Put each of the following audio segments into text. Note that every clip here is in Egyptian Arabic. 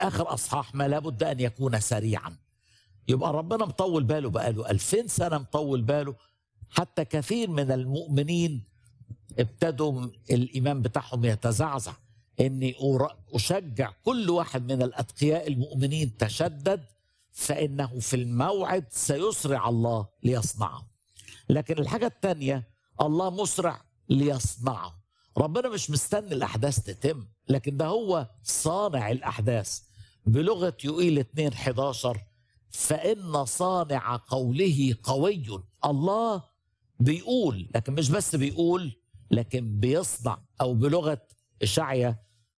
اخر اصحاح ما لابد ان يكون سريعا يبقى ربنا مطول باله بقاله ألفين سنة مطول باله حتى كثير من المؤمنين ابتدوا الإيمان بتاعهم يتزعزع إني أر- أشجع كل واحد من الأتقياء المؤمنين تشدد فإنه في الموعد سيسرع الله ليصنعه لكن الحاجة الثانية الله مسرع ليصنعه ربنا مش مستني الأحداث تتم لكن ده هو صانع الأحداث بلغة يوئيل 2 11 فإن صانع قوله قوي الله بيقول لكن مش بس بيقول لكن بيصنع أو بلغة إشعيا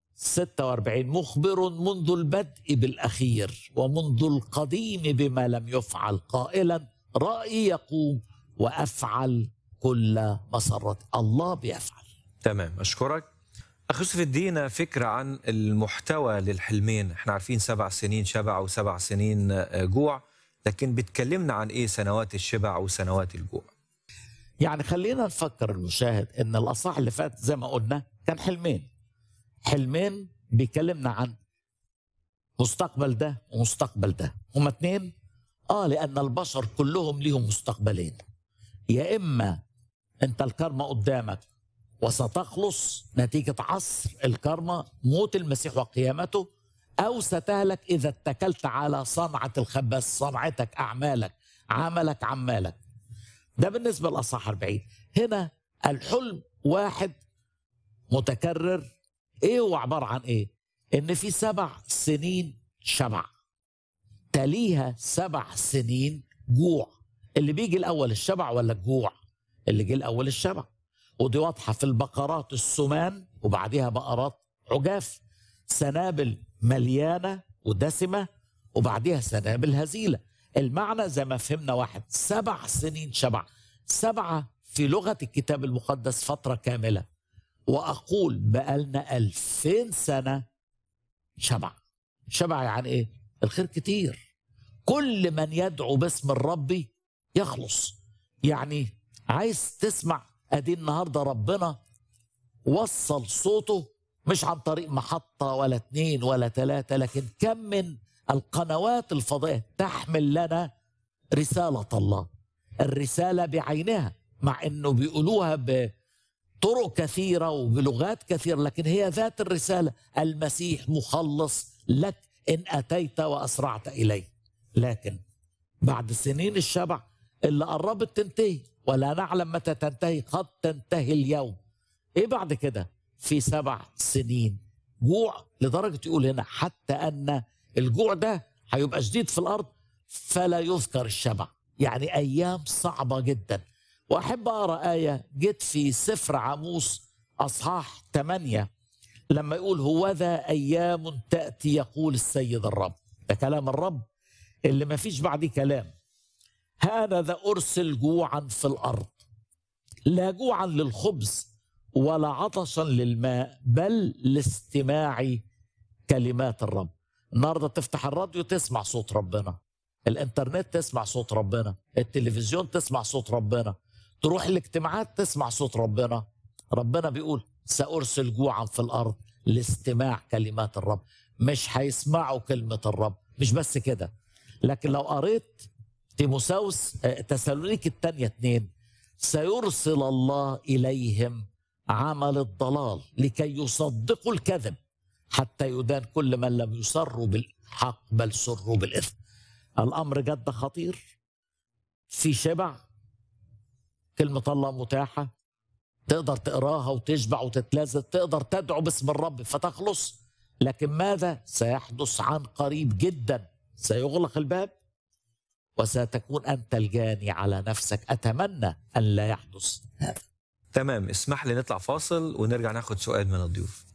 46 مخبر منذ البدء بالأخير ومنذ القديم بما لم يفعل قائلا رأيي يقوم وأفعل كل مسرة الله بيفعل تمام اشكرك اخ يوسف ادينا فكره عن المحتوى للحلمين احنا عارفين سبع سنين شبع وسبع سنين آه، جوع لكن بتكلمنا عن ايه سنوات الشبع وسنوات الجوع يعني خلينا نفكر المشاهد ان الاصحاح اللي فات زي ما قلنا كان حلمين حلمين بيكلمنا عن مستقبل ده ومستقبل ده هما اتنين اه لان البشر كلهم ليهم مستقبلين يا اما انت الكرمة قدامك وستخلص نتيجة عصر الكرمة موت المسيح وقيامته أو ستهلك إذا اتكلت على صنعة الخباز صنعتك أعمالك عملك عمالك ده بالنسبة لأصحاح 40 هنا الحلم واحد متكرر ايه هو عبارة عن ايه ان في سبع سنين شبع تليها سبع سنين جوع اللي بيجي الاول الشبع ولا الجوع اللي جه الاول الشبع ودي واضحة في البقرات السمان وبعديها بقرات عجاف سنابل مليانة ودسمة وبعديها سنابل هزيلة المعنى زي ما فهمنا واحد سبع سنين شبع سبعة في لغة الكتاب المقدس فترة كاملة وأقول بقالنا ألفين سنة شبع شبع يعني إيه الخير كتير كل من يدعو باسم الرب يخلص يعني عايز تسمع ادي النهارده ربنا وصل صوته مش عن طريق محطة ولا اتنين ولا تلاتة لكن كم من القنوات الفضائية تحمل لنا رسالة الله الرسالة بعينها مع انه بيقولوها بطرق كثيرة وبلغات كثيرة لكن هي ذات الرسالة المسيح مخلص لك ان اتيت واسرعت اليه لكن بعد سنين الشبع اللي قربت تنتهي ولا نعلم متى تنتهي قد تنتهي اليوم ايه بعد كده في سبع سنين جوع لدرجة يقول هنا حتى أن الجوع ده هيبقى شديد في الأرض فلا يذكر الشبع يعني أيام صعبة جدا وأحب أقرأ آية جت في سفر عاموس أصحاح 8 لما يقول هوذا أيام تأتي يقول السيد الرب ده كلام الرب اللي ما فيش بعديه كلام هذا أرسل جوعا في الأرض لا جوعا للخبز ولا عطشا للماء بل لاستماع كلمات الرب النهارده تفتح الراديو تسمع صوت ربنا الانترنت تسمع صوت ربنا التلفزيون تسمع صوت ربنا تروح الاجتماعات تسمع صوت ربنا ربنا بيقول سأرسل جوعا في الأرض لاستماع كلمات الرب مش هيسمعوا كلمة الرب مش بس كده لكن لو قريت تيموساوس آه، تسالونيك الثانية اتنين سيرسل الله إليهم عمل الضلال لكي يصدقوا الكذب حتى يدان كل من لم يسروا بالحق بل سروا بالإثم الأمر جد خطير في شبع كلمة الله متاحة تقدر تقراها وتشبع وتتلذذ تقدر تدعو باسم الرب فتخلص لكن ماذا سيحدث عن قريب جدا سيغلق الباب وستكون أنت الجاني على نفسك أتمنى أن لا يحدث هذا تمام اسمح لي نطلع فاصل ونرجع ناخد سؤال من الضيوف